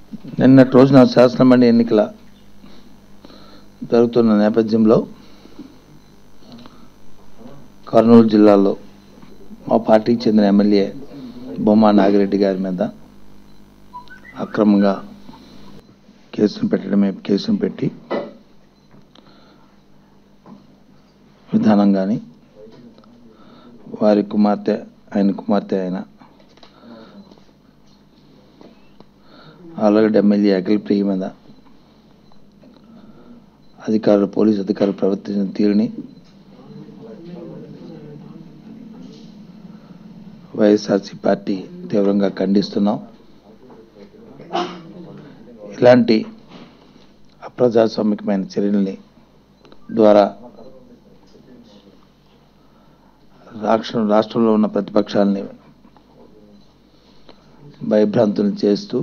నిన్నటి రోజున శాసనమండలి ఎన్నికల జరుగుతున్న నేపథ్యంలో కర్నూలు జిల్లాలో మా పార్టీకి చెందిన ఎమ్మెల్యే బొమ్మ నాగిరెడ్డి గారి మీద అక్రమంగా కేసును పెట్టడమే కేసును పెట్టి విధానం కానీ వారి కుమార్తె ఆయన కుమార్తె ఆయన ఆల్రెడీ ఎమ్మెల్యే అఖిల్ ప్రియ మీద అధికారులు పోలీసు అధికారులు ప్రవర్తించిన తీరుని వైఎస్ఆర్సీ పార్టీ తీవ్రంగా ఖండిస్తున్నాం ఇలాంటి అప్రజాస్వామికమైన చర్యల్ని ద్వారా రాష్ట్రం రాష్ట్రంలో ఉన్న ప్రతిపక్షాలని భయభ్రాంతులు చేస్తూ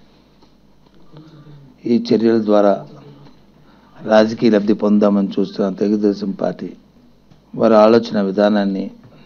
ఈ చర్యల ద్వారా రాజకీయ లబ్ధి పొందామని చూస్తున్న తెలుగుదేశం పార్టీ వారి ఆలోచన విధానాన్ని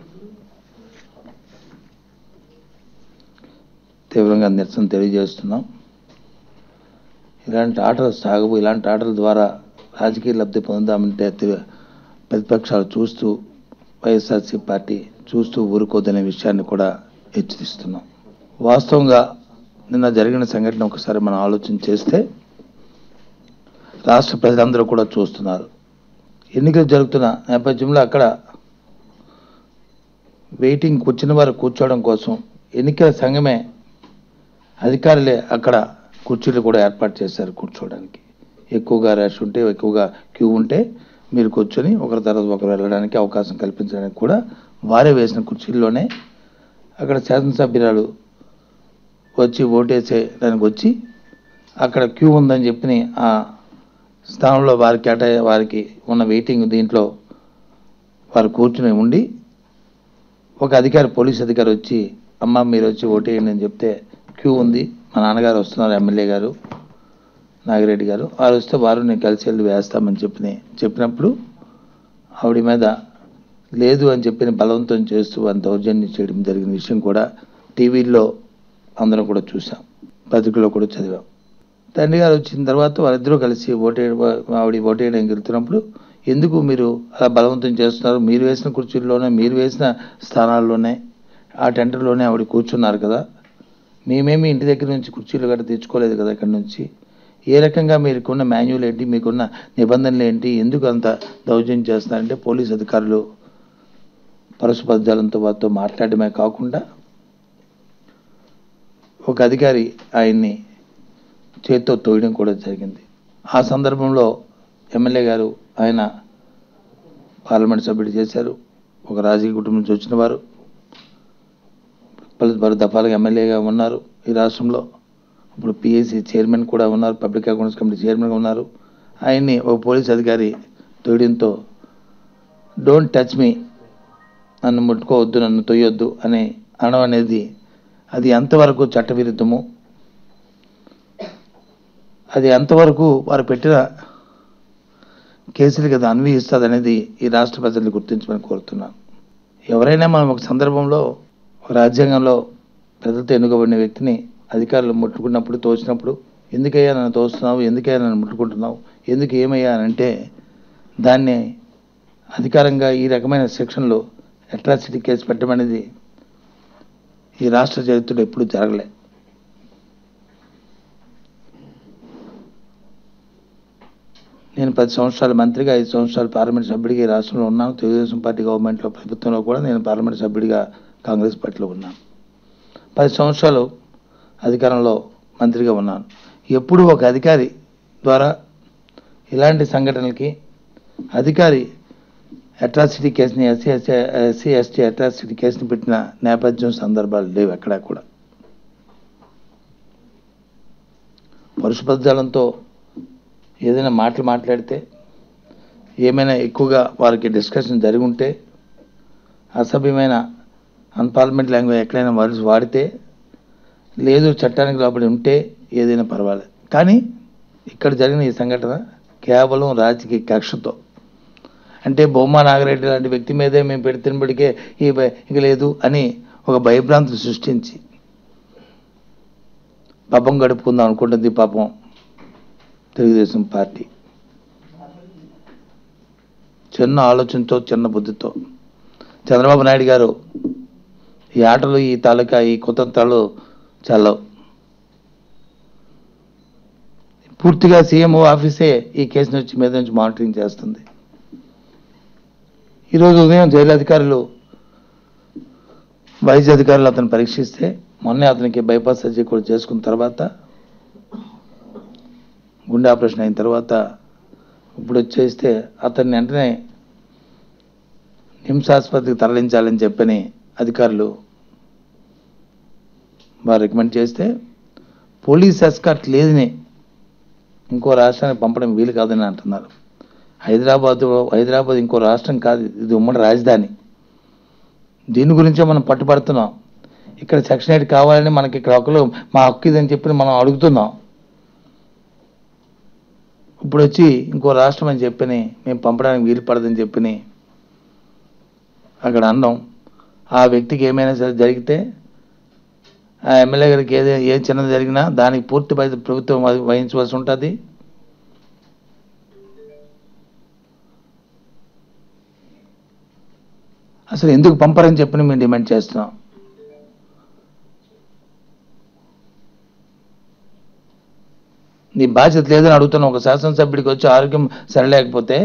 తీవ్రంగా నిరసన తెలియజేస్తున్నాం ఇలాంటి ఆటలు సాగవు ఇలాంటి ఆటల ద్వారా రాజకీయ లబ్ధి పొందామంటే తె- ప్రతిపక్షాలు చూస్తూ వైఎస్ఆర్సీ పార్టీ చూస్తూ ఊరుకోదనే విషయాన్ని కూడా హెచ్చరిస్తున్నాం వాస్తవంగా నిన్న జరిగిన సంఘటన ఒకసారి మనం ఆలోచన చేస్తే రాష్ట్ర ప్రజలందరూ కూడా చూస్తున్నారు ఎన్నికలు జరుగుతున్న నేపథ్యంలో అక్కడ వెయిటింగ్ కూర్చున్న వారు కూర్చోవడం కోసం ఎన్నికల సంఘమే అధికారులే అక్కడ కుర్చీలు కూడా ఏర్పాటు చేశారు కూర్చోవడానికి ఎక్కువగా రష్ ఉంటే ఎక్కువగా క్యూ ఉంటే మీరు కూర్చొని ఒకరి తర్వాత ఒకరు వెళ్ళడానికి అవకాశం కల్పించడానికి కూడా వారే వేసిన కుర్చీల్లోనే అక్కడ శాసనసభ్యురాలు వచ్చి ఓటేసే దానికి వచ్చి అక్కడ క్యూ ఉందని చెప్పి ఆ స్థానంలో వారి కేటా వారికి ఉన్న వెయిటింగ్ దీంట్లో వారు కూర్చుని ఉండి ఒక అధికారి పోలీస్ అధికారి వచ్చి అమ్మ మీరు వచ్చి ఓటేయండి అని చెప్తే క్యూ ఉంది మా నాన్నగారు వస్తున్నారు ఎమ్మెల్యే గారు నాగిరెడ్డి గారు వారు వస్తే వారు నేను కలిసి వెళ్ళి వేస్తామని చెప్పి చెప్పినప్పుడు ఆవిడ మీద లేదు అని చెప్పి బలవంతం చేస్తూ అని దౌర్జన్యం చేయడం జరిగిన విషయం కూడా టీవీల్లో అందరం కూడా చూసాం పత్రికలో కూడా చదివాం తండ్రి గారు వచ్చిన తర్వాత వాళ్ళిద్దరూ కలిసి ఓటే ఆవిడ ఓటేయడానికి వెళ్తున్నప్పుడు ఎందుకు మీరు అలా బలవంతం చేస్తున్నారు మీరు వేసిన కుర్చీల్లోనే మీరు వేసిన స్థానాల్లోనే ఆ టెంటర్లోనే ఆవిడ కూర్చున్నారు కదా మేమేమి ఇంటి దగ్గర నుంచి కుర్చీలు గట్రా తెచ్చుకోలేదు కదా ఇక్కడ నుంచి ఏ రకంగా మీకున్న మాన్యువల్ ఏంటి మీకున్న నిబంధనలు ఏంటి ఎందుకు అంత దౌర్జన్యం చేస్తున్నారంటే పోలీస్ అధికారులు పరశుపద్యాలంతో వారితో మాట్లాడమే కాకుండా ఒక అధికారి ఆయన్ని చేత్తో తోయడం కూడా జరిగింది ఆ సందర్భంలో ఎమ్మెల్యే గారు ఆయన పార్లమెంట్ సభ్యుడు చేశారు ఒక రాజకీయ కుటుంబం నుంచి వచ్చిన వారు పలు పలు దఫాలుగా ఎమ్మెల్యేగా ఉన్నారు ఈ రాష్ట్రంలో ఇప్పుడు పిఎస్సి చైర్మన్ కూడా ఉన్నారు పబ్లిక్ అకౌంట్స్ కమిటీ చైర్మన్గా ఉన్నారు ఆయన్ని ఒక పోలీస్ అధికారి తోయడంతో డోంట్ టచ్ మీ నన్ను ముట్టుకోవద్దు నన్ను తొయ్యొద్దు అని అనడం అనేది అది ఎంతవరకు చట్టవిరుద్ధము అది ఎంతవరకు వారు పెట్టిన కేసులకి అది అన్వయిస్తుంది అనేది ఈ రాష్ట్ర ప్రజల్ని గుర్తించమని కోరుతున్నాను ఎవరైనా మనం ఒక సందర్భంలో ఒక రాజ్యాంగంలో ప్రజలతో ఎన్నుకోబడిన వ్యక్తిని అధికారులు ముట్టుకున్నప్పుడు తోచినప్పుడు ఎందుకయ్యా నన్ను తోస్తున్నావు ఎందుకయ్యా నన్ను ముట్టుకుంటున్నావు ఎందుకు ఏమయ్యా అని అంటే దాన్ని అధికారంగా ఈ రకమైన సెక్షన్లో అట్రాసిటీ కేసు పెట్టడం అనేది ఈ రాష్ట్ర చరిత్రలో ఎప్పుడూ జరగలే నేను పది సంవత్సరాల మంత్రిగా ఐదు సంవత్సరాలు పార్లమెంట్ సభ్యుడిగా ఈ రాష్ట్రంలో ఉన్నాను తెలుగుదేశం పార్టీ గవర్నమెంట్లో ప్రభుత్వంలో కూడా నేను పార్లమెంట్ సభ్యుడిగా కాంగ్రెస్ పార్టీలో ఉన్నాను పది సంవత్సరాలు అధికారంలో మంత్రిగా ఉన్నాను ఎప్పుడు ఒక అధికారి ద్వారా ఇలాంటి సంఘటనలకి అధికారి అట్రాసిటీ కేసుని SC SC SC ST atrocity కేసుని పెట్టిన నేపథ్యం సందర్భాలు లేవు ఎక్కడా కూడా పరుషుపద్యాలంతో ఏదైనా మాటలు మాట్లాడితే ఏమైనా ఎక్కువగా వారికి డిస్కషన్ జరిగి ఉంటే అసభ్యమైన అన్పార్లమెంట్ లాంగ్వేజ్ ఎక్కడైనా వాడి వాడితే లేదు చట్టానికి లోపలి ఉంటే ఏదైనా పర్వాలేదు కానీ ఇక్కడ జరిగిన ఈ సంఘటన కేవలం రాజకీయ కక్షతో అంటే బొమ్మ నాగరెడ్డి లాంటి వ్యక్తి మీదే మేము పెడుతున్నప్పటికే ఈ భయ- ఇక లేదు అని ఒక భయభ్రాంతిని సృష్టించి పబ్బం గడుపుకుందాం అనుకుంటుంది పాపం తెలుగుదేశం పార్టీ చిన్న ఆలోచనతో చిన్న బుద్ధితో చంద్రబాబు నాయుడు గారు ఈ ఆటలు ఈ తాలూకా ఈ కుతంత్రాలు చల్లవు పూర్తిగా సీఎం ఆఫీసే ఈ కేసు నుంచి మీద నుంచి మానిటరింగ్ చేస్తుంది ఈరోజు ఉదయం జైలు అధికారులు వైద్య అధికారులు అతను పరీక్షిస్తే మొన్నే అతనికి బైపాస్ సర్జరీ కూడా చేసుకున్న తర్వాత గుండె ఆపరేషన్ అయిన తర్వాత ఇప్పుడు వచ్చేస్తే అతన్ని వెంటనే నిమ్స్ ఆసుపత్రికి తరలించాలని చెప్పని అధికారులు వారు రికమెండ్ చేస్తే పోలీస్ ఎస్కార్ట్ లేదని ఇంకో రాష్ట్రానికి పంపడం వీలు కాదని అంటున్నారు హైదరాబాద్ హైదరాబాద్ ఇంకో రాష్ట్రం కాదు ఇది ఉమ్మడి రాజధాని దీని గురించే మనం పట్టుబడుతున్నాం ఇక్కడ సెక్షన్ ఎయిట్ కావాలని మనకి ఇక్కడ హక్కులు మా హక్కు ఇదని చెప్పి మనం అడుగుతున్నాం ఇప్పుడు వచ్చి ఇంకో రాష్ట్రం అని చెప్పని మేము పంపడానికి వీలు పడదని చెప్పని అక్కడ అన్నాం ఆ వ్యక్తికి ఏమైనా సరే జరిగితే ఆ ఎమ్మెల్యే గారికి ఏది ఏ చిన్నది జరిగినా దానికి పూర్తి బాధ్యత ప్రభుత్వం వహి- వహించవలసి ఉంటుంది అసలు ఎందుకు పంపరని చెప్పని మేము డిమాండ్ చేస్తున్నాం నీ బాధ్యత లేదని అడుగుతున్నాం ఒక శాసనసభ్యుడికి వచ్చి ఆరోగ్యం సరిలేకపోతే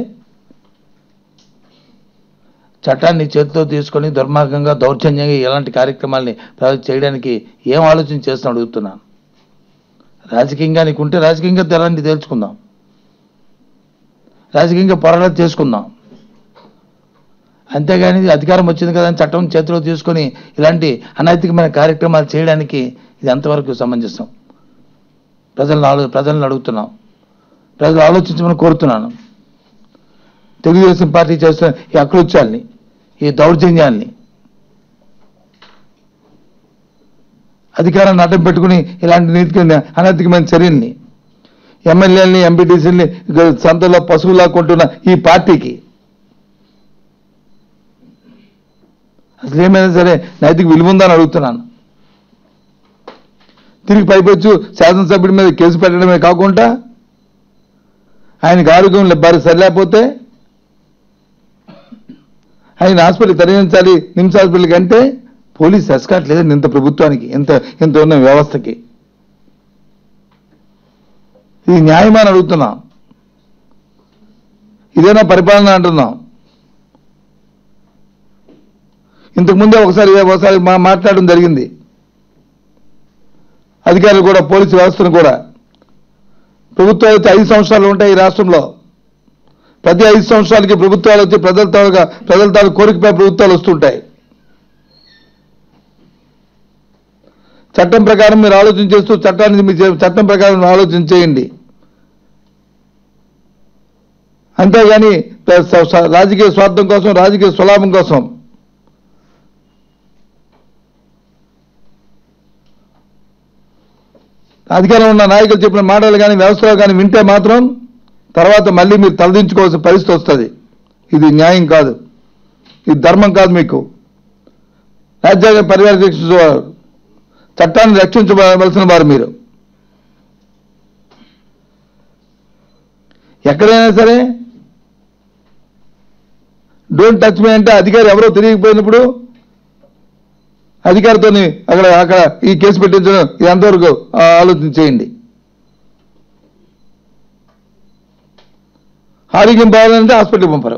చట్టాన్ని చేతిలో తీసుకొని దుర్మార్గంగా దౌర్జన్యంగా ఎలాంటి కార్యక్రమాల్ని ప్రజలు చేయడానికి ఏం ఆలోచన చేస్తున్నా అడుగుతున్నాను రాజకీయంగా నీకు ఉంటే రాజకీయంగా తెలాంటి తేల్చుకుందాం రాజకీయంగా పోరాటం చేసుకుందాం అంతేగాని అధికారం వచ్చింది కదా అని చట్టం చేతిలో తీసుకొని ఇలాంటి అనైతికమైన కార్యక్రమాలు చేయడానికి ఇది ఎంతవరకు సమంజసం ప్రజలను ఆలో ప్రజలను అడుగుతున్నాం ప్రజలు ఆలోచించమని కోరుతున్నాను తెలుగుదేశం పార్టీ చేస్తున్న ఈ అకృత్యాల్ని ఈ దౌర్జన్యాల్ని అధికారాన్ని అడ్డం పెట్టుకుని ఇలాంటి నీతికి అనైతికమైన చర్యల్ని ఎమ్మెల్యేలని ఎంపీటీసీని సంతలో పశువులా కొంటున్న ఈ పార్టీకి అసలు ఏమైనా సరే నైతిక విలువ ఉందని అడుగుతున్నాను తిరిగి పైపొచ్చు శాసనసభ్యుడి మీద కేసు పెట్టడమే కాకుండా ఆయనకు ఆరోగ్యం బారి సరిలేకపోతే ఆయన హాస్పిటల్ తరలించాలి నిమ్స్ హాస్పిటల్ కంటే పోలీస్ ఎస్కాట్ లేదండి ఇంత ప్రభుత్వానికి ఇంత ఇంత ఉన్న వ్యవస్థకి ఇది న్యాయమని అడుగుతున్నాం ఇదేనా పరిపాలన అంటున్నాం ఇంతకుముందే ఒకసారి ఒకసారి మా మాట్లాడడం జరిగింది అధికారులు కూడా పోలీసు వ్యవస్థను కూడా ప్రభుత్వాలు అయితే ఐదు సంవత్సరాలు ఉంటాయి ఈ రాష్ట్రంలో ప్రతి ఐదు సంవత్సరాలకి ప్రభుత్వాలు వచ్చి ప్రజల తాలూగా ప్రజల తాలూకు కోరికపై ప్రభుత్వాలు వస్తుంటాయి చట్టం ప్రకారం మీరు ఆలోచన చేస్తూ చట్టాన్ని మీ చే- చట్టం ప్రకారం ఆలోచన చేయండి అంతేగాని ప్ర- స- స- రాజకీయ స్వార్థం కోసం రాజకీయ స్వలాభం కోసం అధికారం ఉన్న నాయకులు చెప్పిన మాటలు కానీ వ్యవస్థలో కానీ వింటే మాత్రం తర్వాత మళ్ళీ మీరు తలదించుకోవాల్సిన పరిస్థితి వస్తుంది ఇది న్యాయం కాదు ఇది ధర్మం కాదు మీకు రాజ్యాంగ పర్యవేక్షించేవారు చట్టాన్ని రక్షించవలసిన వారు మీరు ఎక్కడైనా సరే డోంట్ టచ్ మీ అంటే అధికారి ఎవరో తెలియకపోయినప్పుడు అధికారితో అక్కడ అక్కడ ఈ కేసు పెట్టించడం ఇది ఎంతవరకు ఆ, ఆలోచన చేయండి ఆరోగ్యం బాగాలంటే హాస్పిటల్కి పంపరు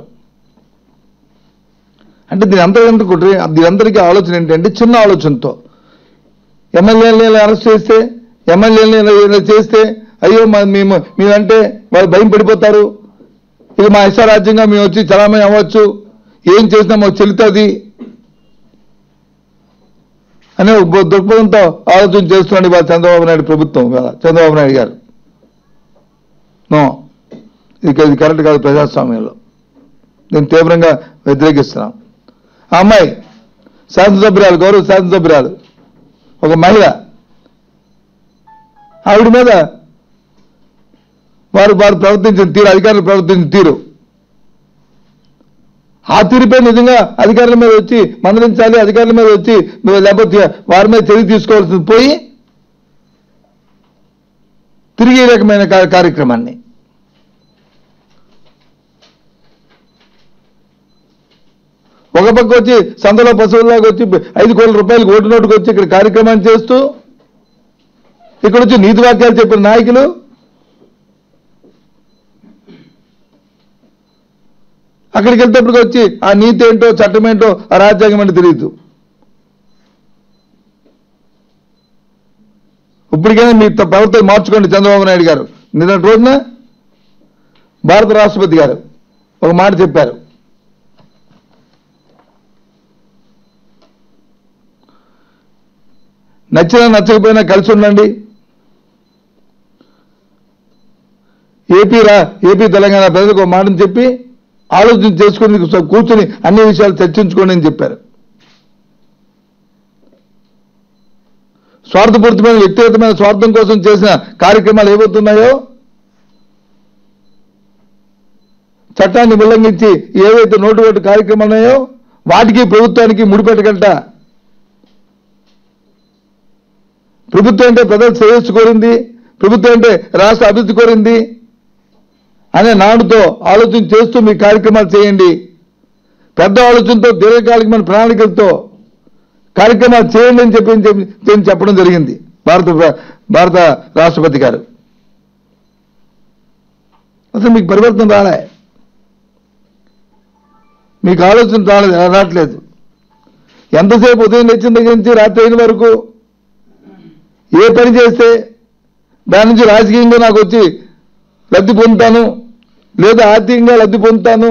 అంటే దీని అంతకంటే కుట్ర దీని అందరికీ ఆలోచన ఏంటంటే చిన్న ఆలోచనతో ఎమ్మెల్యేలని ఇలా అరెస్ట్ చేస్తే ఎమ్మెల్యేలని ఇలా ఇలా చేస్తే అయ్యో మా- మేము మేమంటే వాళ్ళు భయం పడిపోతారు ఇది మా ఇష్టారాజ్యంగా మేము వచ్చి చలామణి అవ్వచ్చు ఏం చేసినా మాకు చెల్లుతుంది అనే ఒక బు- దృక్పథంతో ఆలోచన చేస్తున్నాడు ఇవాళ చంద్రబాబు నాయుడు ప్రభుత్వం ఇవాళ చంద్రబాబు నాయుడు గారు నో ఇది ఇది కరెక్ట్ కాదు ప్రజాస్వామ్యంలో నేను తీవ్రంగా వ్యతిరేకిస్తున్నాం ఆ అమ్మాయి శాసనసభ్యురాలు గౌరవ శాసనసభ్యురాలు ఒక మహిళ ఆవిడ మీద వారు వారు ప్రవర్తించిన తీరు అధికారులు ప్రవర్తించిన తీరు ఆ తీరుపై నిజంగా అధికారుల మీద వచ్చి మందలించాలి అధికారుల మీద వచ్చి లేకపోతే వారి మీద చర్య తీసుకోవాల్సింది పోయి తిరిగి ఈ రకమైన కా- కార్యక్రమాన్ని ఒక పక్క వచ్చి సంతలో పశువులాగా వచ్చి ఐదు కోట్ల రూపాయలు ఓటు నోటుకు వచ్చి ఇక్కడ కార్యక్రమాన్ని చేస్తూ ఇక్కడ వచ్చి నీతి వాక్యాలు చెప్పిన నాయకులు అక్కడికి వెళ్తేప్పటికి వచ్చి ఆ నీతి ఏంటో చట్టం ఏంటో ఆ రాజ్యాంగం ఏంటో తెలియదు ఇప్పటికైనా మీ త- ప్రవర్తన మార్చుకోండి చంద్రబాబు నాయుడు గారు నిన్న రోజున భారత రాష్ట్రపతి గారు ఒక మాట చెప్పారు నచ్చినా నచ్చకపోయినా కలిసి ఉండండి ఏపీ రా ఏపీ తెలంగాణ ప్రజలకు ఒక మాటని చెప్పి ఆలోచన చేసుకుని కూర్చుని అన్ని విషయాలు చర్చించుకోండి అని చెప్పారు స్వార్థపూరితమైన వ్యక్తిగతమైన స్వార్థం కోసం చేసిన కార్యక్రమాలు ఏవవుతున్నాయో చట్టాన్ని ఉల్లంఘించి ఏవైతే నోటు ఓటు కార్యక్రమాలు ఉన్నాయో వాటికి ప్రభుత్వానికి ముడిపెట్టగలట ప్రభుత్వం అంటే ప్రజలు శ్రేయస్సు కోరింది ప్రభుత్వం అంటే రాష్ట్ర అభివృద్ధి కోరింది అనే నాడుతో ఆలోచన చేస్తూ మీ కార్యక్రమాలు చేయండి పెద్ద ఆలోచనతో దీర్ఘకాలికమైన ప్రణాళికలతో కార్యక్రమాలు చేయండి అని చెప్పి చెప్పి- చెప్పి చెప్పడం జరిగింది భారత ప్ర- భారత రాష్ట్రపతి గారు అసలు మీకు పరివర్తన రాలే మీకు ఆలోచన రాలేదు రావట్లేదు ఎంతసేపు ఉదయం లేచిన దగ్గర నుంచి రాత్రి అయిన వరకు ఏ పని చేస్తే దాని నుంచి రాజకీయంగా నాకు వచ్చి లబ్ధి పొందుతాను లేదా ఆర్థికంగా లబ్ధి పొందుతాను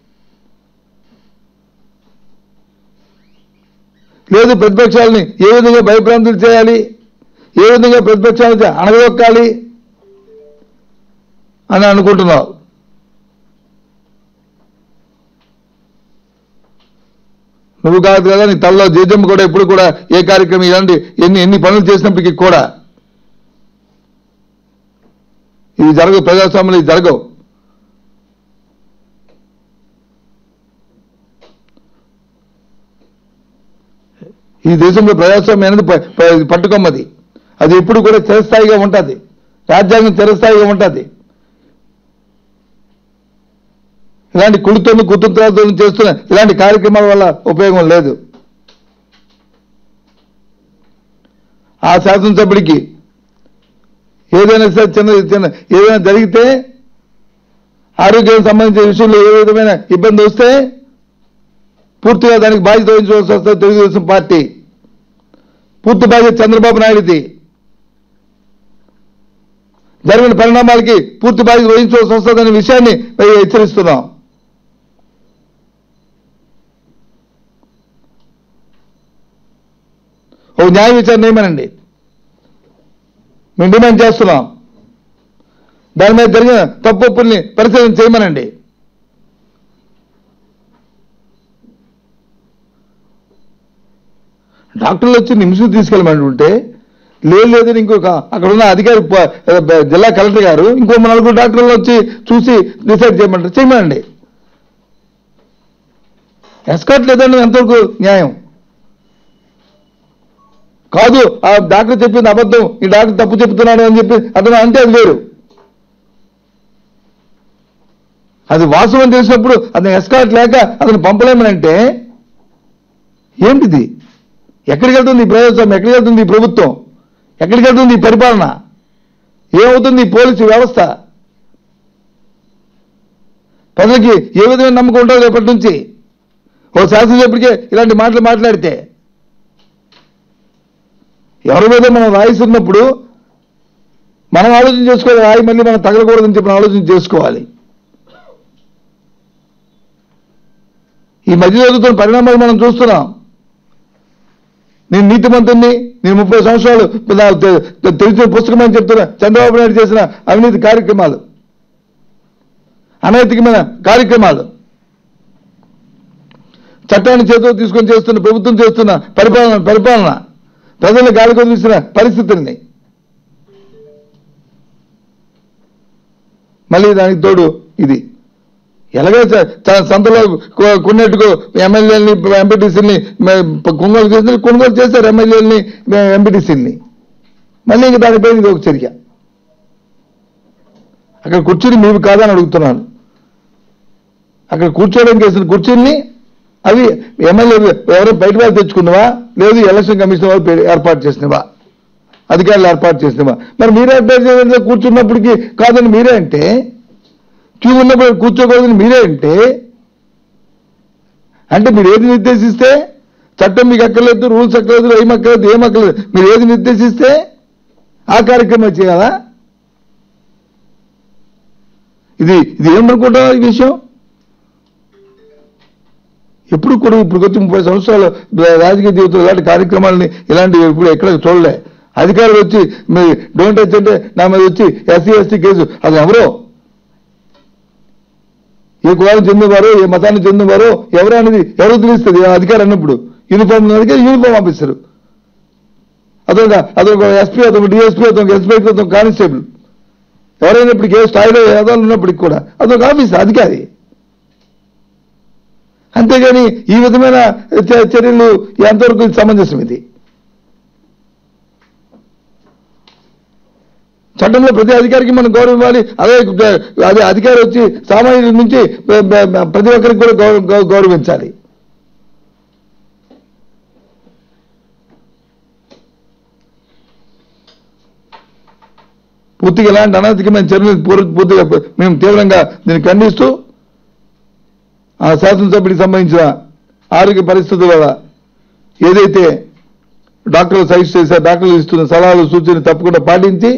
లేదు ప్రతిపక్షాలని ఏ విధంగా భయభ్రాంతులు చేయాలి ఏ విధంగా ప్రతిపక్షాలను అణగదొక్కాలి అని అనుకుంటున్నావు నువ్వు కాదు కదా నీ తలలో జేజమ్మ కూడా ఎప్పుడు కూడా ఏ కార్యక్రమం ఇలాంటి ఎన్ని ఎన్ని పనులు చేసినప్పటికీ కూడా ఇవి జరగవు ప్రజాస్వామ్యంలో ఇవి జరగవు ఈ దేశంలో ప్రజాస్వామ్యం అనేది ప- ప- పట్టుకొమ్మది అది ఎప్పుడు కూడా చిరస్థాయిగా ఉంటుంది రాజ్యాంగం చిరస్థాయిగా ఉంటుంది ఇలాంటి కుడితోను కుతంత్రాలతో చేస్తున్న ఇలాంటి కార్యక్రమాల వల్ల ఉపయోగం లేదు ఆ శాసనసభ్యుడికి ఏదైనా సరే చిన్న చిన్న ఏదైనా జరిగితే ఆరోగ్యానికి సంబంధించిన విషయంలో ఏ విధమైన ఇబ్బంది వస్తే పూర్తిగా దానికి బాధ్యత వహించవలసి వస్తుంది తెలుగుదేశం పార్టీ పూర్తి బాధ్యత చంద్రబాబు నాయుడుది జరిగిన పరిణామాలకి పూర్తి బాధ్యత వహించవలసి వస్తుందనే విషయాన్ని మేము హెచ్చరిస్తున్నాం ఓ న్యాయ విచారణ ఏమనండి మేము డిమాండ్ చేస్తున్నాం దాని మీద జరిగిన తప్పుల్ని పరిశీలన చేయమనండి డాక్టర్లు వచ్చి నిమిషం తీసుకెళ్ళమంటుంటే లేదు లేదని ఇంకొక అక్కడ ఉన్న అధికారి ప- బ- జిల్లా కలెక్టర్ గారు ఇంకో నలుగురు డాక్టర్లు వచ్చి చూసి డిసైడ్ చేయమంటారు చేయమనండి ఎస్కాట్ లేదండి ఎంతవరకు న్యాయం కాదు ఆ డాక్టర్ చెప్పింది అబద్ధం ఈ డాక్టర్ తప్పు చెప్తున్నాడు అని చెప్పి అతను అంటే అది వేరు అది వాస్తవం తెలిసినప్పుడు అతను ఎస్కాట్ లేక అతను పంపలేమనంటే ఏంటిది ఎక్కడికి వెళ్తుంది ఈ ప్రజాస్వామ్యం ఎక్కడికి వెళ్తుంది ఈ ప్రభుత్వం ఎక్కడికి వెళ్తుంది ఈ పరిపాలన ఏమవుతుంది ఈ పోలీసు వ్యవస్థ ప్రజలకి ఏ విధమైన నమ్మకం ఉంటుంది రేపటి నుంచి ఓ శాసనసభ్యుడికే ఇలాంటి మాటలు మాట్లాడితే ఎవరి మీద మనం రాయిస్తున్నప్పుడు మనం ఆలోచన చేసుకోవాలి రాయి మళ్ళీ మనం తగలకూడదని చెప్పి మనం ఆలోచన చేసుకోవాలి ఈ మధ్య జరుగుతున్న పరిణామాలు మనం చూస్తున్నాం నేను నీతిమంతుణ్ణి నేను ముప్పై సంవత్సరాలు నా తె- తె- తెలిసిన పుస్తకం అని చెప్తున్నా చంద్రబాబు నాయుడు చేసిన అవినీతి కార్యక్రమాలు అనైతికమైన కార్యక్రమాలు చట్టాన్ని చేతిలో తీసుకొని చేస్తున్న ప్రభుత్వం చేస్తున్న పరిపాలన పరిపాలన ప్రజలు గాలికి వదిలిసిన పరిస్థితుల్ని మళ్ళీ దానికి తోడు ఇది ఎలాగో చ- చ- సంతలో కొ- కొన్నట్టుకు ఎమ్మెల్యేలని ఎంపీటీసీని కొనుగోలు చేసిన కొనుగోలు చేశారు ఎమ్మెల్యేలని ఎంపీటీసీని మళ్ళీ ఇంక దానిపై ఇది ఒక చర్య అక్కడ కుర్చీని మీవి కాదని అడుగుతున్నాను అక్కడ కూర్చోవడానికి వేసిన కుర్చీని అవి ఎమ్మెల్యే ఎవరో బయట వాళ్ళు తెచ్చుకున్నావా లేదు ఎలక్షన్ కమిషన్ వాళ్ళు పే- ఏర్పాటు చేసినవా అధికారులు ఏర్పాటు చేసినవా మరి మీరే ఏర్పాటు చేసిన కూర్చున్నప్పటికీ కాదని మీరే అంటే క్యూ ఉన్నప్పుడు కూర్చోకూడదని మీరే అంటే అంటే మీరు ఏది నిర్దేశిస్తే చట్టం మీకు అక్కర్లేదు రూల్స్ అక్కర్లేదు ఏం అక్కర్లేదు ఏం అక్కర్లేదు మీరు ఏది నిర్దేశిస్తే ఆ కార్యక్రమం చేయాలా ఇది ఇది ఏమనుకుంటాం ఈ విషయం ఎప్పుడు కూడా ఇప్పుడు వచ్చి ముప్పై సంవత్సరాలు రాజకీయ జీవితంలో ఇలాంటి కార్యక్రమాలని ఇలాంటివి ఇప్పుడు ఎక్కడ చూడలే అధికారులు వచ్చి మీ డోంట్ టచ్ అంటే నా మీద వచ్చి ఎస్సీ ఎస్టీ కేసు అది ఎవరో ఏ కులానికి చెందినవారో ఏ మతానికి చెందినవారో ఎవరు అనేది ఎవరు తెలుస్తుంది ఆ అధికారి అన్నప్పుడు యూనిఫామ్ అధికారి యూనిఫామ్ ఆఫీసర్ అదొక అదొక ఎస్పీ అదొక డిఎస్పీ అదొక ఎస్పీ అదొక కానిస్టేబుల్ ఎవరైనా ఇప్పటికి ఏ స్థాయిలో ఏదాలు ఉన్నప్పటికి కూడా అదొక ఆఫీసర్ అధికారి అంతేగాని ఈ విధమైన చ- చర్యలు ఎంతవరకు సమంజసం ఇది చట్టంలో ప్రతి అధికారికి మనం గౌరవం ఇవ్వాలి అదే అదే అధికారి వచ్చి సామాన్యుల నుంచి బ- బ- బ- ప్రతి ఒక్కరికి కూడా గౌరవ- గౌ- గౌరవించాలి పూర్తిగా ఇలాంటి అనైతికమైన చర్యలు పూర్- పూర్తిగా మేము తీవ్రంగా దీన్ని ఖండిస్తూ ఆ శాసనసభ్యుడికి సంబంధించిన ఆరోగ్య పరిస్థితుల వల్ల ఏదైతే డాక్టర్లు సజెస్ట్ చేశారు డాక్టర్లు ఇస్తున్న సలహాలు సూచనలు తప్పకుండా పాటించి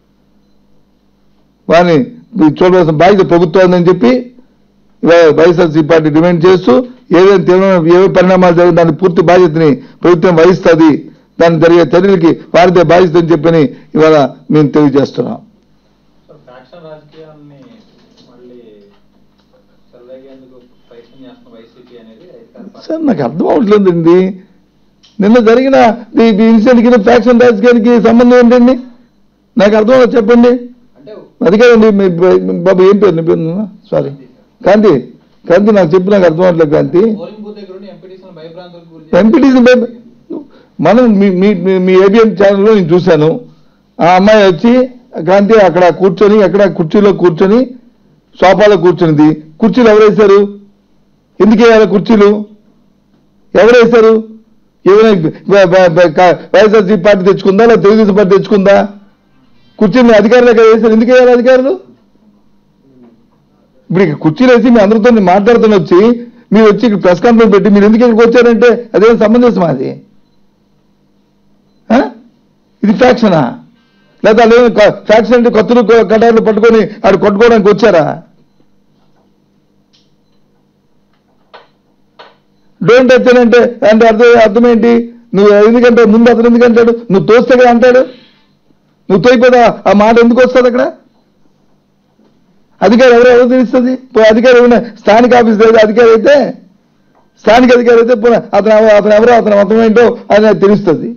వారిని చూడవలసిన బాధ్యత ప్రభుత్వాన్ని చెప్పి ఇవాళ వైఎస్ఆర్సీ పార్టీ డిమాండ్ చేస్తూ ఏదైనా తీవ్రమైన ఏ పరిణామాలు జరిగిన దాని పూర్తి బాధ్యతని ప్రభుత్వం వహిస్తుంది దాని జరిగే చర్యలకి వారిదే బాధ్యత అని చెప్పని ఇవాళ మేము తెలియజేస్తున్నాం సార్ ఫ్యాక్షన్ రాజకీయాన్ని మళ్ళీ చెలరేగేందుకు ప్రయత్నం చేస్తున్న వైసీపీ అనేది అధికార పార్టీ సార్ నాకు అర్థం అవట్లేదండి నిన్న జరిగిన ఈ ఇన్సిడెంట్కి ఫ్యాక్షన్ రాజకీయానికి సంబంధం ఏంటండి నాకు అర్థం అవ్వదు చెప్పండి అంటే అది కాదండి మీ మీ బాబు ఏం పేరు నీ పేరు సారీ కాంతి కాంతి నాకు చెప్పి నాకు అర్థం అవ్వట్లేదు కాంతి పోలింగ్ బూత్ దగ్గర ఉండి ఎంపీటీసీలను భయభ్రాంతులకు గురి ఎంపీటీసీ మనం మీ మీ మీ- మీ ఏబిఎన్ ఛానల్లో నేను చూశాను ఆ అమ్మాయి వచ్చి కాంతి అక్కడ కూర్చొని ఎక్కడ కుర్చీలో కూర్చొని సోఫాలో కూర్చునింది కుర్చీలు ఎవరు వేశారు ఎందుకు వేయాలి కుర్చీలు ఎవరు వేశారు ఏమైనా బ- బ- బ- క- వైఎస్ఆర్సీ పార్టీ తెచ్చుకుందా లేదా తెలుగుదేశం పార్టీ తెచ్చుకుందా కుర్చీని అధికారులు ఎక్కడ వేశారు ఎందుకు వేయాలి అధికారులు ఇప్పుడు ఇక్కడ కుర్చీలు వేసి మీ అందరితో నేను మాట్లాడుతున్న వచ్చి మీరు వచ్చి ఇక్కడ ప్రెస్ కాన్ఫరెన్స్ పెట్టి మీరు ఎందుకు ఇక్కడికి వచ్చారంటే అదేం సమంజసం అది ఆ? ఇది ఫ్యాక్షనా లేదా లేదు ఫ్యాక్షన్ అంటే కత్తులు కొ- కటార్లు పట్టుకొని ఆడు కొట్టుకోవడానికి వచ్చారా డోంట్ వచ్చానంటే అంటే అర్థం అర్థం ఏంటి నువ్వు ఎందుకంటే ముందు అతను ఎందుకంటాడు నువ్వు తోస్తే కదా అంటాడు నువ్వు తోయిపోదా ఆ మాట ఎందుకు వస్తుంది అక్కడ అధికారి ఎవరో ఎవరో తెలుస్తుంది పో అధికారి ఏమైనా స్థానిక ఆఫీస్ లేదు అధికారి అయితే స్థానిక అధికారి అయితే పోనీ అతను ఎవ- అతను ఎవరో అతను మతం ఏంటో అని నాకు తెలుస్తుంది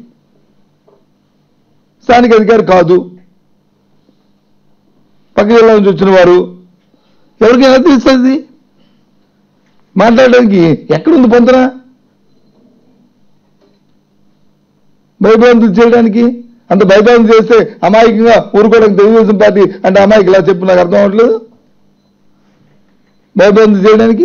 స్థానిక అధికారి కాదు పక్క జిల్లా నుంచి వచ్చిన వారు ఎవరికి ఎలా తెలుస్తుంది మాట్లాడడానికి ఎక్కడుంది పొందన భయభ్రాంతులు చేయడానికి అంత భయభ్రాంతి చేస్తే అమాయకంగా ఊరుకోవడానికి తెలుగుదేశం పార్టీ అంటే అమాయకు ఇలా చెప్పు నాకు అర్థం అవ్వట్లేదు భయభ్రాంతి చేయడానికి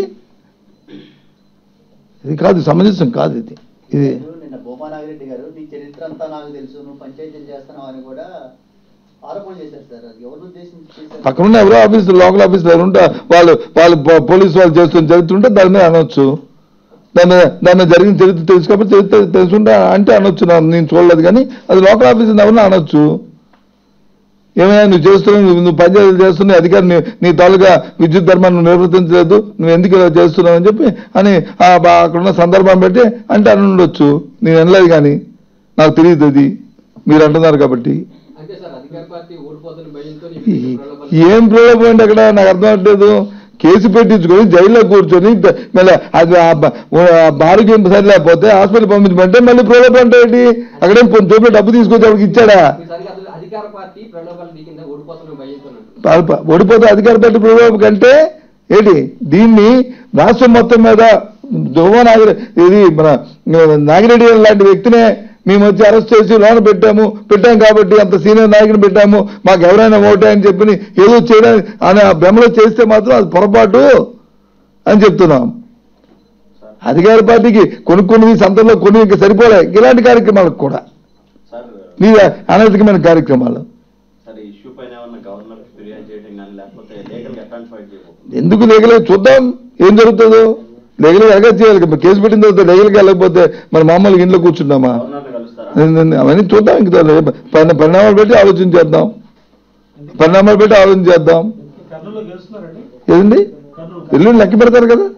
ఇది కాదు సమంజసం కాదు ఇది ఇది నిన్న భూమానాగిరెడ్డి గారు నీ చరిత్ర అంతా నాకు తెలుసు నువ్వు పంచాయతీలు చేస్తున్నావు అని కూడా ఆరోపణ చేశారు సార్ అది ఎవరు ఉద్దేశించి చేశారు పక్కనున్న ఎవరో ఆఫీసు లోకల్ ఆఫీసులో ఎవరు ఉంటే వాళ్ళు వాళ్ళు పో- పోలీసు వాళ్ళు చేస్తున్న చరిత్ర దాని మీద అనొచ్చు దాని మీద దాని మీద జరిగిన చరిత్ర తెలుసు కాబట్టి చరిత్ర తెలుసుంటే అంటే అనొచ్చు నా- నేను చూడలేదు కానీ అది లోకల్ ఆఫీసు ఎవరిని అనొచ్చు ఏమైనా నువ్వు చేస్తున్నావు నువ్వు నువ్వు పంచాయతీలు చేస్తున్నావు అధికారి నీ నీ తాలూకా విద్యుత్ ధర్మాన్ని నువ్వు నిర్వర్తించలేదు నువ్వు ఎందుకు ఇలా చేస్తున్నావు అని చెప్పి అని ఆ బా- అక్కడున్న సందర్భం పెట్టి అంటే అని ఉండొచ్చు నేను అనలేదు కానీ నాకు తెలియదు అది మీరు అంటున్నారు కాబట్టి అంటే సార్ అధికార పార్టీ ఓడిపోతున్న భయంతో ఈ- ఏం ప్రలోభం అండి అక్కడ నాకు అర్థం అవట్లేదు కేసు పెట్టించుకొని జైల్లో కూర్చొని ద- మళ్ళీ అది ఆ బ- ఆ ఆరోగ్యం సరిలేకపోతే హాస్పిటల్ పంపించమంటే మళ్ళీ ప్రలోభం అంటే ఏంటి అక్కడేం పొ- జోబులో డబ్బు తీసుకొచ్చి అక్కడికి ఇచ్చాడా ఈసారి అసలు అధికార పార్టీ ప్రలోభాలు దిగిందా ఓడిపోతున్న భయంతో పాల్ప- ఓడిపోతే అధికార పార్టీ ప్రలోభం కంటే ఏంటి దీన్ని రాష్ట్రం మొత్తం మీద దువ్వ నాగిరె ఇది మన నాగిరెడ్డి లాంటి వ్యక్తినే మేము వచ్చి అరెస్ట్ చేసి లోన పెట్టాము పెట్టాం కాబట్టి అంత సీనియర్ నాయకుని పెట్టాము మాకు ఎవరైనా ఓటే అని చెప్పి ఏదో చేయడానికి అనే ఆ భ్రమలో చేస్తే మాత్రం అది పొరపాటు అని చెప్తున్నాం అధికార పార్టీకి కొనుక్కున్నది సంతలో కొన్ని ఇంకా సరిపోలే ఇలాంటి కార్యక్రమాలకు కూడా సార్ మీ అనైతికమైన కార్యక్రమాలు సార్ ఈ ఇష్యూ పైన ఏమన్నా గవర్నర్ ఫిర్యాదు చేయడం కానీ లేకపోతే లీగల్ ఎట్లాంటి ఫైట్ చేయబోతుంది ఎందుకు లేగలే చూద్దాం ఏం జరుగుతుందో లేగలే ఎలాగ చేయాలి కదా. కేసు పెట్టిన తర్వాత లేగలకి వెళ్ళకపోతే మరి మామూలుగా ఇంట్లో కూర్చున్నామా గవర్నర్ కలుస్తారా నేను- నేను అవన్నీ చూద్దాం ఇంకా పరి- పరిణామాలు పెట్టి ఆలోచన చేద్దాం పరిణామాలు పెట్టి ఆలోచన చేద్దాం కర్నూలులో గెలుస్తున్నారండి ఏదండి ఎల్లుండి లెక్క పెడతారు కదా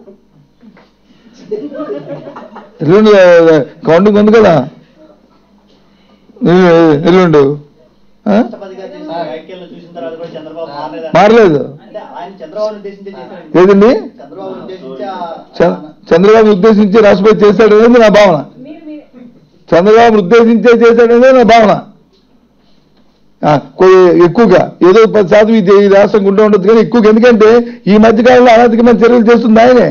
ఎల్లుండి కౌంటింగ్ ఉంది కదా ఎల్లు- ఎల్లుండు ఆ? రాష్ట్రపతి గారు చేసిన వ్యాఖ్యలు చూసిన తర్వాత కూడా చంద్రబాబు మారలేదు మారలేదు అంటే ఆయన చంద్రబాబు ఉద్దేశించే చేశారు ఏదండి చంద్రబాబు ఉద్దేశించి ఆ- చ- చంద్రబాబు ఉద్దేశించి రాష్ట్రపతి చేశాడనేది నా భావన చంద్రబాబు ఉద్దేశించే చేశాడనేది నా భావన ఆ, కొ- ఎక్కువగా ఏదో పది శాతం ఇది ఈ రాష్ట్రం గుండా ఉండదు కానీ ఎక్కువగా ఎందుకంటే ఈ మధ్య కాలంలో అనధికమైన చర్యలు చేస్తుంది ఆయనే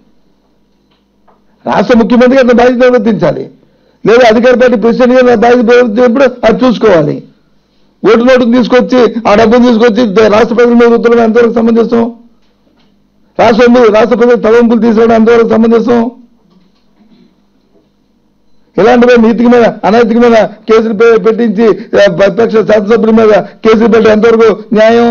రాష్ట్ర ముఖ్యమంత్రి అతను బాధ్యత నిర్వర్తించాలి లేదా అధికార పార్టీ ప్రెసిడెంట్ గారు బాధ్యత నిర్వర్తించినప్పుడు అది చూసుకోవాలి ఓటు నోటును తీసుకొచ్చి ఆ డబ్బును తీసుకొచ్చి ద- రాష్ట్ర ప్రజల మీద రుద్దడం ఎంతవరకు సమంజసం రాష్ట్రం మీద రాష్ట్ర ప్రజల తలంపులు తీసుకోవడం ఎంతవరకు సమంజసం ఇలాంటివి నీతికమైన అనైతికమైన కేసులు పె- పెట్టించి ఆ, ప్రతిపక్ష శాసనసభ్యుల మీద కేసులు పెట్టడం ఎంతవరకు న్యాయం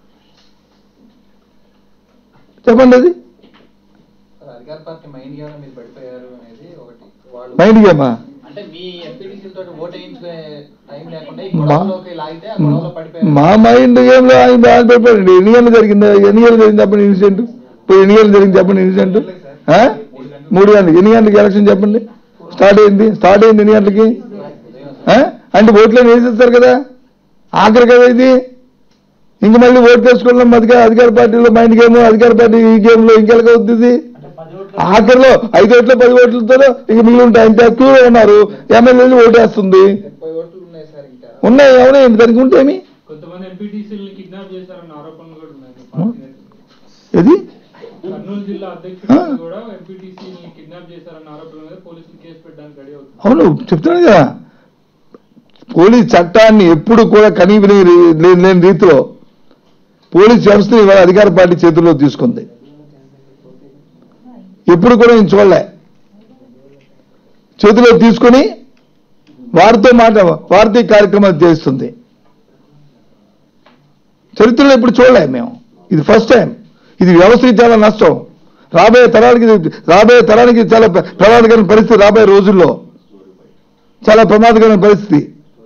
చెప్పండి అది అధికార పార్టీ మైండ్ గేమ్ మీరు పడిపోయారు అనేది ఒకటి వాళ్ళు మైండ్ గేమా అంటే మీ ఎంపీటీసీ తోటి ఓట్ వేయించుకునే టైం లేకుండా ఈ మా- గొడవలోకి లాగితే ఆ గొడవలో పడిపోయారు మా మైండ్ గేమ్ లో ఆయన బాగా పెట్టండి ఎన్ని గంటలు జరిగింది ఎన్ని గంటలు జరిగింది చెప్పండి ఇన్సిడెంట్ ఇప్పుడు ఎన్ని గంటలు జరిగింది చెప్పండి ఇన్సిడెంట్ ఆ? మూడు గంటలు ఎన్ని గంటలకి ఎలక్షన్ చెప్పండి స్టార్ట్ అయింది స్టార్ట్ అయింది ఎన్ని గంటలకి ఆ? అంటే ఓట్లను వేసేస్తారు కదా ఆఖరి కదా ఇది ఇంక మళ్ళీ ఓటు వేసుకోవడం అధికార అధికార పార్టీలో మైండ్ గేమ్ అధికార పార్టీ ఈ గేమ్ లో ఇంకెలాగ అవుతుంది ఆఖరిలో ఐదు ఓట్లు పది ఓట్లతో ఇంక మిగిలి ఉంటాయి అంతే ఎక్కువగా ఉన్నారు ఎమ్మెల్యేలు ఓటేస్తుంది ముప్పై ఓట్లు ఉన్నాయి సార్ ఇంకా ఉన్నాయి ఎవరైనా దానికి ఉంటే ఏమి కొంతమంది ఎంపీటీసీలని కిడ్నాప్ చేశారన్న ఆరోపణలు కూడా ఉన్నాయి పార్టీ నేతలు. ఏది కర్నూలు జిల్లా అధ్యక్షుడు కూడా ఎంపీటీసీని కిడ్నాప్ చేశారన్న ఆరోపణల మీద పోలీసులు కేసు పెట్టడానికి రెడీ అవుతుంది అవును చెప్తున్నాను కదా పోలీస్ చట్టాన్ని ఎప్పుడు కూడా కనీవిని లేని లేని రీతిలో పోలీస్ వ్యవస్థని ఇవాళ అధికార పార్టీ చేతుల్లో తీసుకుంది ఎప్పుడు కూడా నేను చూడలే చేతిలో తీసుకొని వారితో మాట వారితో ఈ కార్యక్రమాలు చేస్తుంది చరిత్రలో ఇప్పుడు చూడలే మేము ఇది ఫస్ట్ టైం ఇది వ్యవస్థకి చాలా నష్టం రాబోయే తరానికి ఇది- రాబోయే తరానికి చాలా ప్ర- ప్రమాదకరమైన పరిస్థితి రాబోయే రోజుల్లో చాలా ప్రమాదకరమైన పరిస్థితి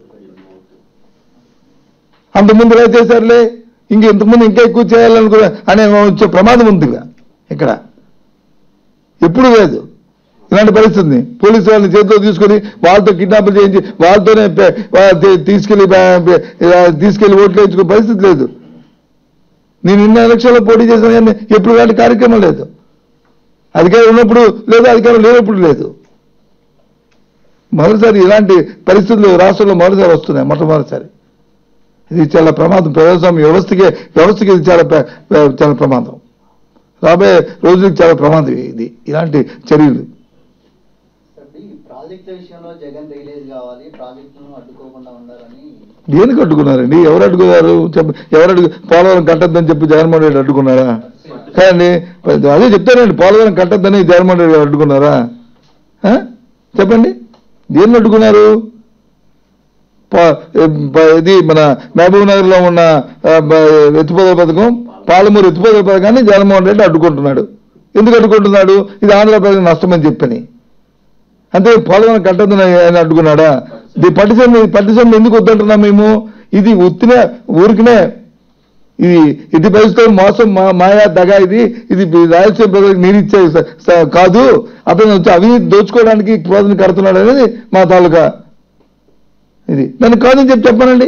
అంతకుముందు ఇలా చేశారులే ఇంక ఇంతకుముందు ఇంకా ఎక్కువ చేయాలనుకున్న అనే వచ్చే ప్రమాదం ఉంది ఇక ఇక్కడ ఎప్పుడు లేదు ఇలాంటి పరిస్థితి ఉంది. పోలీసు వాళ్ళని చేతిలో తీసుకొని వాళ్ళతో కిడ్నాపులు చేయించి వాళ్ళతోనే పె- వా- తీ- తీసుకెళ్లి బా- బె- ఆ, తీసుకెళ్లి ఓట్లు వేయించుకునే పరిస్థితి లేదు నేను ఇన్ని ఎలక్షన్లో పోటీ చేశాను కానీ ఎప్పుడు వాటి కార్యక్రమం లేదు అధికారం ఉన్నప్పుడు లేదు అధికారం లేనప్పుడు లేదు మొదటిసారి ఇలాంటి పరిస్థితులు రాష్ట్రంలో మొదటిసారి వస్తున్నాయి మొట్టమొదటిసారి ఇది చాలా ప్రమాదం ప్రజాస్వామ్య వ్యవస్థకి వ్యవస్థకి ఇది చాలా ప్ర- ప్ర- చాలా ప్రమాదం రాబోయే రోజులకు చాలా ప్రమాదం ఇది ఇలాంటి చర్యలు ఈ ప్రాజెక్టుల విషయంలో జగన్ రిలీజ్ కావాలి ప్రాజెక్టులను అడ్డుకోకుండా ఉండాలని దేనికి అడ్డుకున్నారండి ఎవరు అడ్డుకున్నారు చెప్ప ఎవరు అడ్డు పోలవరం కట్టద్దని చెప్పి జగన్మోహన్ రెడ్డి అడ్డుకున్నారా కానీ అదే చెప్తానండి పోలవరం కట్టద్దని జగన్మోహన్ రెడ్డి గారు అడ్డుకున్నారా ఆ? చెప్పండి దేన్ని అడ్డుకున్నారు పా- ప- ఇది మన మహబూబ్ నగర్ లో ఉన్న ఆ, బ- ఎత్తిపోతల పథకం పాలమూరు ఎత్తిపోతల పథకాన్ని జగన్మోహన్ రెడ్డి అడ్డుకుంటున్నాడు ఎందుకు అడ్డుకుంటున్నాడు ఇది ఆంధ్రప్రదేశ్ నష్టమని చెప్పని అంటే పోలవరం కట్టద్దని ఆయన అడ్డుకున్నాడా ఇది పట్టిసీమ పట్టిసీమ ఎందుకు వద్దంటున్నాం మేము ఇది ఉత్తినే ఊరికినే ఇది ఇది పరిస్థితి మోసం మా- మాయా దగా ఇది ఇది రాయలసీమ ప్రజలకు నీరిచ్చే స- స- కాదు అతను వచ్చి అవినీతి దోచుకోవడానికి పోదని కడుతున్నాడు అనేది మా తాలూకా ఇది దాన్ని కాదని చెప్పి చెప్పానండి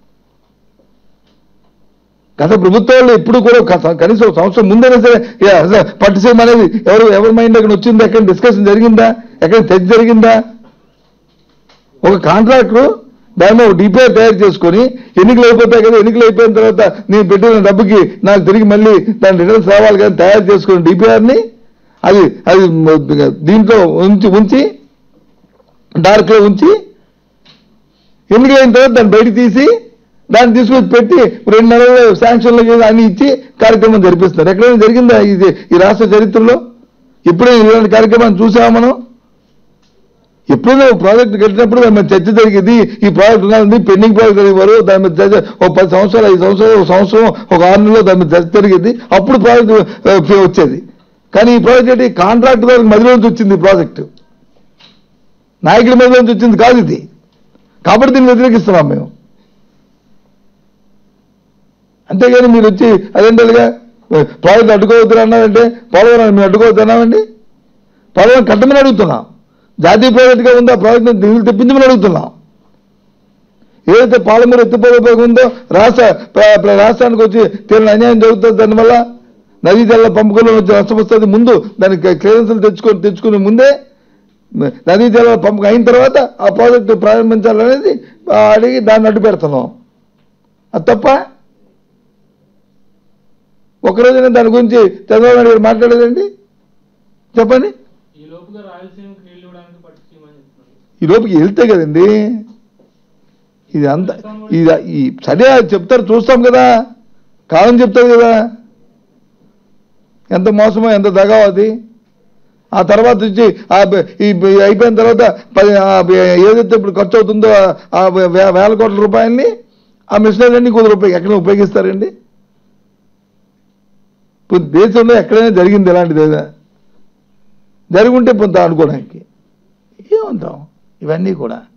గత ప్రభుత్వాలు ఎప్పుడు కూడా ఒక- కనీసం ఒక సంవత్సరం ముందైనా సరే ఏ, అసలు పట్టిసీమ అనేది ఎవరు ఎవరి మైండ్ ఎక్కడ వచ్చిందా ఎక్కడ డిస్కషన్ జరిగిందా ఎక్కడ చర్చ జరిగిందా ఒక కాంట్రాక్టర్ దాని ఒక డిపిఆర్ తయారు చేసుకొని ఎన్నికలు అయిపోతాయి కదా ఎన్నికలు అయిపోయిన తర్వాత నేను పెట్టిన డబ్బుకి నాకు తిరిగి మళ్ళీ దాని రిటర్న్స్ రావాలి కదా తయారు చేసుకుని డిపిఆర్ ని అది అది మ- దీంట్లో ఉంచి ఉంచి డార్క్ లో ఉంచి ఎన్నికలు అయిన తర్వాత దాన్ని బయట తీసి దాన్ని తీసుకొచ్చి పెట్టి రెండు నెలలు శాంక్షన్లు చేసి అన్ని ఇచ్చి కార్యక్రమం జరిపిస్తున్నారు ఎక్కడైనా జరిగిందా ఇది ఈ రాష్ట్ర చరిత్రలో ఎప్పుడైనా ఇలాంటి కార్యక్రమాన్ని చూసామా మనం ఎప్పుడైనా ఒక ప్రాజెక్ట్ కట్టినప్పుడు దాని మీద చర్చ జరిగేది ఈ ప్రాజెక్ట్ ఉన్నది పెండింగ్ ప్రాజెక్ట్ జరిగేవారు దాని మీద చర్చ ఒక పది సంవత్సరాలు ఐదు సంవత్సరాలు ఒక సంవత్సరం ఒక ఆరు నెలలో దాని మీద చర్చ జరిగేది అప్పుడు ప్రాజెక్ట్ ఆ, ఫీ వచ్చేది కానీ ఈ ప్రాజెక్ట్ ఏంటి కాంట్రాక్ట్ దానికి మధ్యలో నుంచి వచ్చింది ఈ ప్రాజెక్టు నాయకుల మధ్య నుంచి వచ్చింది కాదు ఇది కాబట్టి దీన్ని వ్యతిరేకిస్తున్నాం మేము అంతేగాని మీరు వచ్చి అదేంటలుగా ప్రాజెక్ట్ అడ్డుకోవద్దు అన్నారంటే పోలవరం మేము అడ్డుకోవద్దు అన్నామండి పోలవరం కట్టమని అడుగుతున్నాం జాతీయ ప్రాజెక్టుగా ఉందో ఆ ప్రాజెక్ట్ నిధులు తెప్పించమని అడుగుతున్నాం ఏదైతే పాలమూరు ఎత్తిపోతే ఉందో రాష్ట్ర ప్ర- ప్ర- రాష్ట్రానికి వచ్చి తీరిన అన్యాయం జరుగుతుంది దానివల్ల నదీ జల పంపకంలో వచ్చి నష్టం వస్తుంది ముందు దానికి క్లియరెన్స్లు తెచ్చుకొని తెచ్చుకునే ముందే నదీ జల పంపకం అయిన తర్వాత ఆ ప్రాజెక్టు ప్రారంభించాలనేది ఆ, అడిగి దాన్ని అడ్డు పెడుతున్నాం అది తప్ప ఒకరోజున దాని గురించి చంద్రబాబు నాయుడు గారు మాట్లాడేదండి చెప్పండి ఈ లోపుగా రాయలసీమకి నీళ్లు ఇవ్వడానికి పట్టించమని చెప్తున్నారు ఈ లోపుకి వెళ్తే కదండి ఇది అంత ఇది ఈ సరే అది చెప్తారు చూస్తాం కదా కాలం చెప్తారు కదా ఎంత మోసమో ఎంత దగా అది ఆ తర్వాత వచ్చి ఆ బ- ఈ బ- అయిపోయిన తర్వాత పది ఆ బ- ఏదైతే ఇప్పుడు ఖర్చు అవుతుందో ఆ- ఆ వే- వేల కోట్ల రూపాయలని ఆ మిషనరీ అన్ని కుదిరి ఉపయోగ ఎక్కడ ఉపయోగిస్తారండి ఇప్పుడు దేశంలో ఎక్కడైనా జరిగింది ఇలాంటిది ఏదా జరుగుంటే పొంత అనుకోవడానికి ఏమంటాం ఇవన్నీ కూడా